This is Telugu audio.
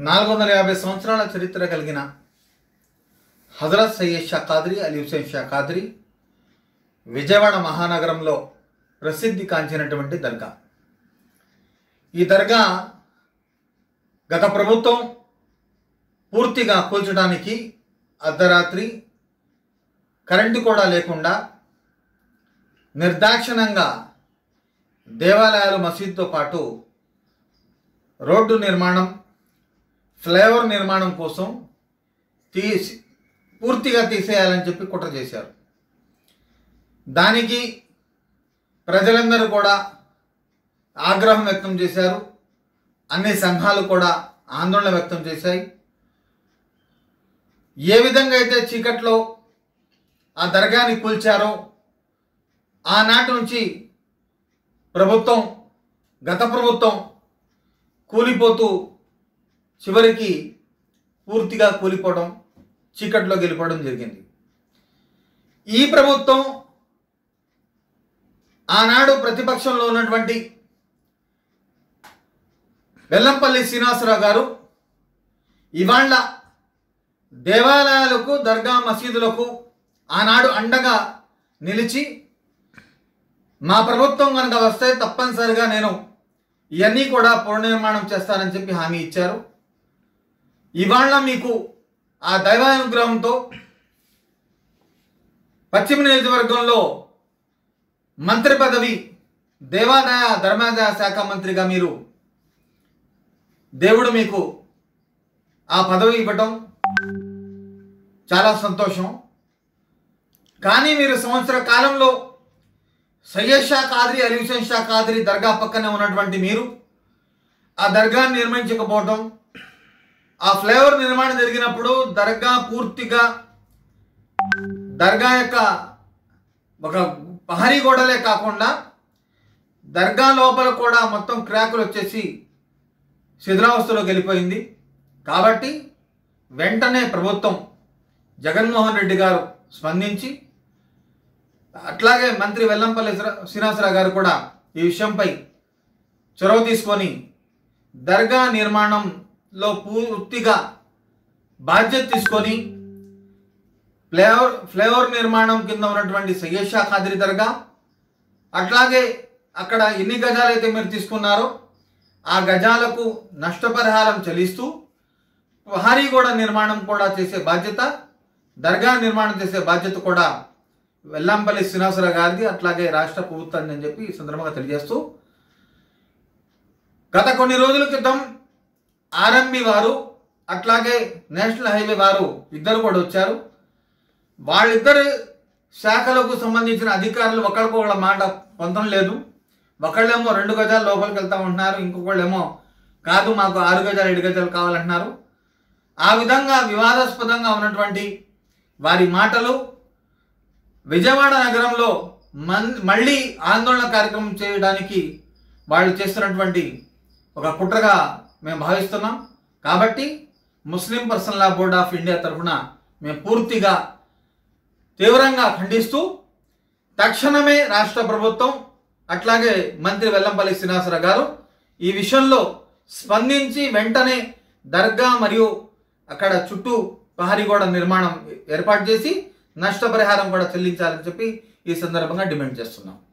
నాలుగు వందల యాభై సంవత్సరాల చరిత్ర కలిగిన హజరత్ సయ్యద్ షా ఖాద్రి అలీ హుసేన్ షా ఖాద్రి విజయవాడ మహానగరంలో ప్రసిద్ధి కాంచినటువంటి దర్గా ఈ దర్గా గత ప్రభుత్వం పూర్తిగా కూల్చడానికి అర్ధరాత్రి కరెంటు కూడా లేకుండా నిర్దాక్షిణంగా దేవాలయాలు మసీదుతో పాటు రోడ్డు నిర్మాణం ఫ్లైఓవర్ నిర్మాణం కోసం తీసి పూర్తిగా తీసేయాలని చెప్పి కుట్ర చేశారు దానికి ప్రజలందరూ కూడా ఆగ్రహం వ్యక్తం చేశారు అన్ని సంఘాలు కూడా ఆందోళన వ్యక్తం చేశాయి ఏ విధంగా అయితే చీకట్లో ఆ దర్గాని కూల్చారో ఆనాటి నుంచి ప్రభుత్వం గత ప్రభుత్వం కూలిపోతూ చివరికి పూర్తిగా కూలిపోవడం చీకట్లో గెలిపోవడం జరిగింది ఈ ప్రభుత్వం ఆనాడు ప్రతిపక్షంలో ఉన్నటువంటి వెల్లంపల్లి శ్రీనివాసరావు గారు ఇవాళ దేవాలయాలకు దర్గా మసీదులకు ఆనాడు అండగా నిలిచి మా ప్రభుత్వం కనుక వస్తే తప్పనిసరిగా నేను ఇవన్నీ కూడా పునర్నిర్మాణం చేస్తానని చెప్పి హామీ ఇచ్చారు ఇవాళ మీకు ఆ దైవానుగ్రహంతో పశ్చిమ నియోజకవర్గంలో మంత్రి పదవి దేవాదాయ ధర్మాదాయ శాఖ మంత్రిగా మీరు దేవుడు మీకు ఆ పదవి ఇవ్వటం చాలా సంతోషం కానీ మీరు సంవత్సర కాలంలో సయ్యద్ షా ఖాద్రి అలీ హుసేన్ షా ఖాద్రి దర్గా పక్కనే ఉన్నటువంటి మీరు ఆ దర్గాను నిర్మించకపోవటం ఆ ఫ్లేవర్ నిర్మాణం జరిగినప్పుడు దర్గా పూర్తిగా దర్గా యొక్క ఒక పహరీ గోడలే కాకుండా దర్గా లోపల కూడా మొత్తం క్రాకులు వచ్చేసి శిథిలావస్థలోకి వెళ్ళిపోయింది కాబట్టి వెంటనే ప్రభుత్వం జగన్మోహన్ రెడ్డి గారు స్పందించి అట్లాగే మంత్రి వెల్లంపల్లి శ్రీ- శ్రీనివాసరావు గారు కూడా ఈ విషయంపై చొరవ తీసుకొని దర్గా నిర్మాణంలో పూర్తిగా బాధ్యత తీసుకొని ఫ్లేవర్ ఫ్లేవర్ నిర్మాణం కింద ఉన్నటువంటి సయ్యద్ షా ఖాద్రి దర్గా అట్లాగే అక్కడ ఎన్ని గజాలు అయితే మీరు తీసుకున్నారో ఆ గజాలకు నష్టపరిహారం చెల్లిస్తూ ప్రహారీ గోడ నిర్మాణం కూడా చేసే బాధ్యత దర్గా నిర్మాణం చేసే బాధ్యత కూడా వెల్లంపల్లి శ్రీనివాసరావు గారిది అట్లాగే రాష్ట్ర ప్రభుత్వాన్ని అని చెప్పి ఈ సందర్భంగా తెలియజేస్తూ గత కొన్ని రోజుల క్రితం ఆర్ఎంబి వారు అట్లాగే నేషనల్ హైవే వారు ఇద్దరు కూడా వచ్చారు వాళ్ళిద్దరు శాఖలకు సంబంధించిన అధికారులు ఒకరికొకళ్ళ మాట పొందడం లేదు ఒకళ్ళేమో రెండు గజాలు లోపలికి వెళ్తామంటున్నారు ఇంకొకళ్ళేమో కాదు మాకు ఆరు గజాలు ఏడు గజాలు కావాలంటున్నారు ఆ విధంగా వివాదాస్పదంగా ఉన్నటువంటి వారి మాటలు విజయవాడ నగరంలో మన్ మళ్ళీ ఆందోళన కార్యక్రమం చేయడానికి వాళ్ళు చేస్తున్నటువంటి ఒక కుట్రగా మేము భావిస్తున్నాం కాబట్టి Muslim personal law board of India తరఫున మేము పూర్తిగా తీవ్రంగా ఖండిస్తూ తక్షణమే రాష్ట్ర ప్రభుత్వం అట్లాగే మంత్రి వెల్లంపల్లి శ్రీనివాసరావు గారు ఈ విషయంలో స్పందించి వెంటనే దర్గా మరియు అక్కడ చుట్టూ ప్రహరీ గోడ నిర్మాణం ఏర్పాటు చేసి నష్టపరిహారం కూడా చెల్లించాలని చెప్పి ఈ సందర్భంగా డిమాండ్ చేస్తున్నాం